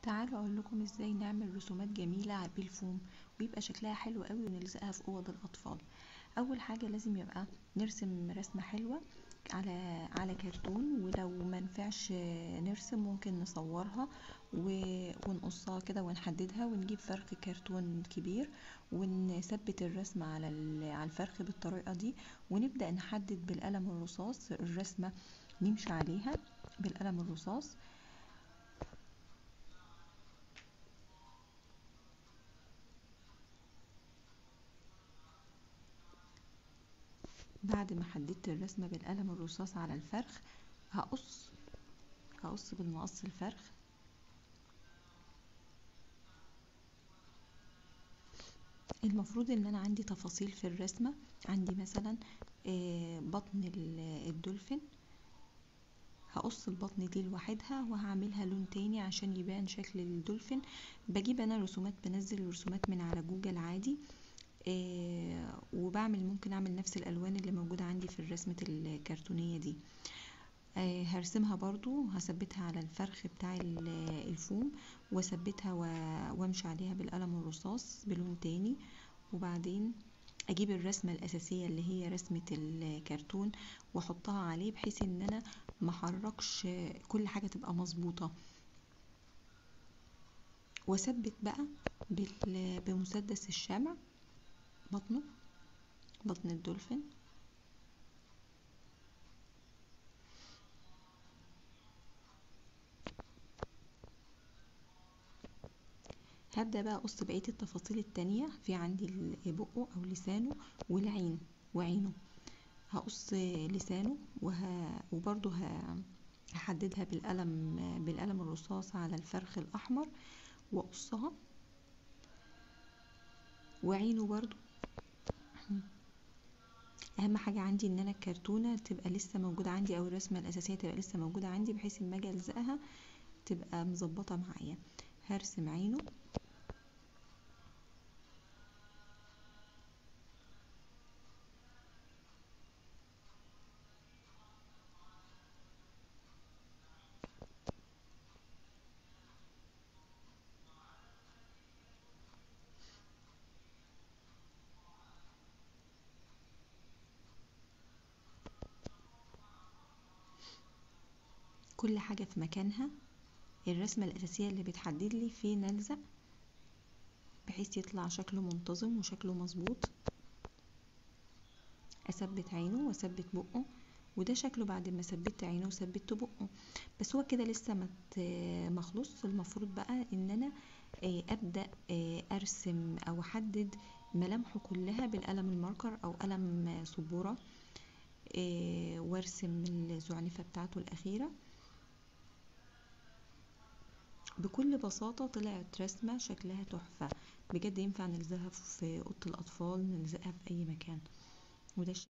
تعالوا اقول لكم ازاي نعمل رسومات جميلة بالفوم ويبقى شكلها حلو قوي ونلزقها في اوض الاطفال اول حاجة لازم يبقى نرسم رسمة حلوة على على كرتون ولو منفعش نرسم ممكن نصورها ونقصها كده ونحددها ونجيب فرخ كرتون كبير ونثبت الرسمة على على الفرخ بالطريقة دي ونبدأ نحدد بالقلم الرصاص الرسمة نمشي عليها بالقلم الرصاص بعد ما حددت الرسمة بالقلم الرصاص على الفرخ هقص هقص بالمقص الفرخ المفروض ان انا عندي تفاصيل في الرسمة عندي مثلا بطن الدولفين هقص البطن دي لوحدها وهعملها لون تاني عشان يبان شكل الدولفين بجيب انا رسومات بنزل رسومات من على جوجل عادي آه وبعمل ممكن اعمل نفس الالوان اللي موجودة عندي في الرسمة الكرتونية دي آه هرسمها برضو هثبتها على الفرخ بتاع الفوم واثبتها وامشي عليها بالقلم الرصاص بلون تاني وبعدين اجيب الرسمة الاساسية اللي هي رسمة الكرتون واحطها عليه بحيث ان انا محركش كل حاجة تبقى مظبوطة واثبت بقى بمسدس الشمع بطنه بطن الدولفين هبدأ بقى أقص بقية التفاصيل التانية في عندي بقه أو لسانه والعين وعينه هقص لسانه وه... وبرضه ه... هحددها بالقلم بالقلم الرصاص على الفرخ الأحمر وأقصها وعينه برضو اهم حاجة عندي ان انا الكرتونة تبقى لسه موجودة عندي او الرسمة الاساسية تبقى لسه موجودة عندي بحيث اما اجي الزقها تبقى مظبطة معايا هرسم عينه كل حاجة في مكانها الرسمة الأساسية اللي بتحدد لي فين ألزق بحيث يطلع شكله منتظم وشكله مظبوط أثبت عينه وأثبت بقه وده شكله بعد ما ثبت عينه وثبت بقه بس هو كده لسه مخلص المفروض بقى ان انا ابدا ارسم او احدد ملامحه كلها بالقلم الماركر او قلم سبوره وارسم الزعنفه بتاعته الاخيره بكل بساطة طلعت رسمة شكلها تحفة بجد ينفع نلزقها في أوضة الأطفال نلزقها في أي مكان وده